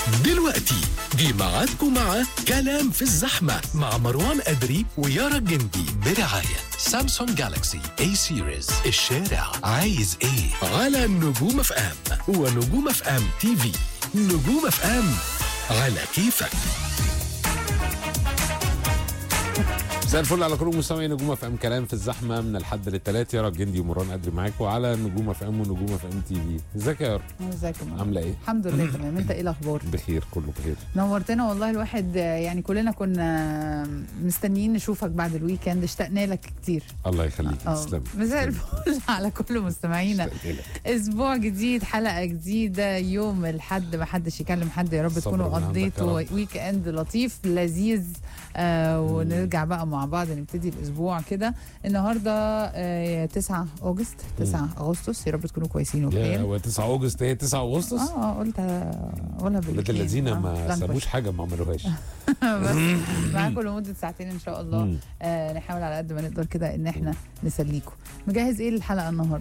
دلوقتي جه ميعادكم مع كلام في الزحمة مع مروان أدري ويارا الجندي برعاية سامسونج جالاكسي اي سيريز الشارع عايز ايه على نجوم اف ام ونجوم اف ام تي في نجوم اف ام على كيفك مساء الفل على كل مستمعي نجوم اف ام كلام في الزحمه من الحد للثلاث يارا الجندي ومروان قدري معاكم على نجوم اف ام ونجوم اف ام تي في ازيك يا يارا ازيك يا مرة؟ عامله ايه الحمد لله تمام انت ايه الاخبار بخير كله بخير نورتنا والله الواحد آه، يعني كلنا كنا مستنيين نشوفك بعد الويكند اشتقنا لك كتير الله يخليك اه تسلم مساء الفل على كل مستمعينا اشتقت لك. اسبوع جديد حلقه جديده يوم الحد ما حدش يكلم حد يا رب الصبر تكونوا من عندك يا قضيتوا رب. ويك اند لطيف لذيذ آه ونرجع بقى مع بعض نبتدي الاسبوع كده النهارده آه 9 اوجست 9 اغسطس يا رب تكونوا كويسين يا وبخير هو 9 اغسطس هي 9 اغسطس اه اه قلت اقولها ولاد بالاتنين. الذين آه، ما لانكوش. سابوش حاجه ما عملوهاش بس معاكم لمده ساعتين ان شاء الله مم. آه نحاول على قد ما نقدر كده ان احنا نسليكم مجهز ايه للحلقه النهارده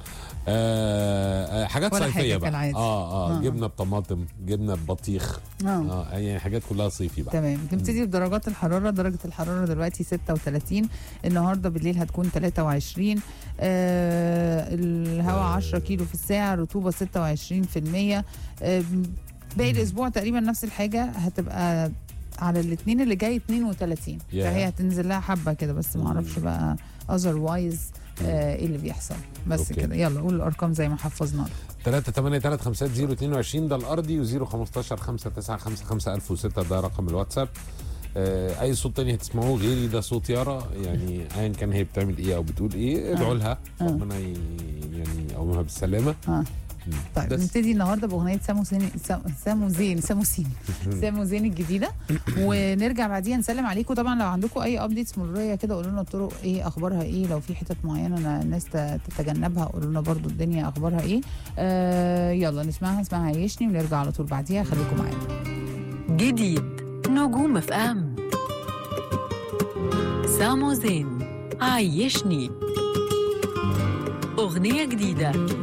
آه آه، حاجات ولا صيفيه حاجة بقى كالعادة. اه اه آه. جبنه بطماطم جبنه ببطيخ اه اه يعني حاجات كلها صيفي بقى تمام نبتدي بدرجات الحراره درجه الحراره دلوقتي 36 النهارده بالليل هتكون 23 آه الهواء 10 كيلو في الساعه رطوبه 26% آه باقي الاسبوع تقريبا نفس الحاجه هتبقى على الاثنين اللي جاي 32 ياه. فهي هتنزل لها حبه كده بس ما اعرفش بقى اذروايز آه ايه اللي بيحصل بس أوكي. كده يلا قول الارقام زي ما حفظنا 3 8 3 5 0 22 ده الارضي و0 15 5 9 5 5 1006 ده رقم الواتساب آه، اي صوت تاني هتسمعوه غيري ده صوت يارا يعني ايا كان هي بتعمل ايه او بتقول ايه ادعوا لها آه. ربنا ي- يعني يقومها بالسلامه اه مم. طيب بس. نبتدي النهارده باغنيه سامو سين سام- سامو زين سامو سين سامو زين الجديده ونرجع بعديها نسلم عليكم طبعا لو عندكم اي ابديتس مروريه كده قولوا لنا الطرق ايه اخبارها ايه لو في حتت معينه أنا الناس ت- تتجنبها قولوا لنا برضو الدنيا اخبارها ايه آه يلا نسمعها اسمها عيشني ونرجع على طول بعديها خليكم معانا جديد نجوم اف ام سامو زين عيشني أغنية جديدة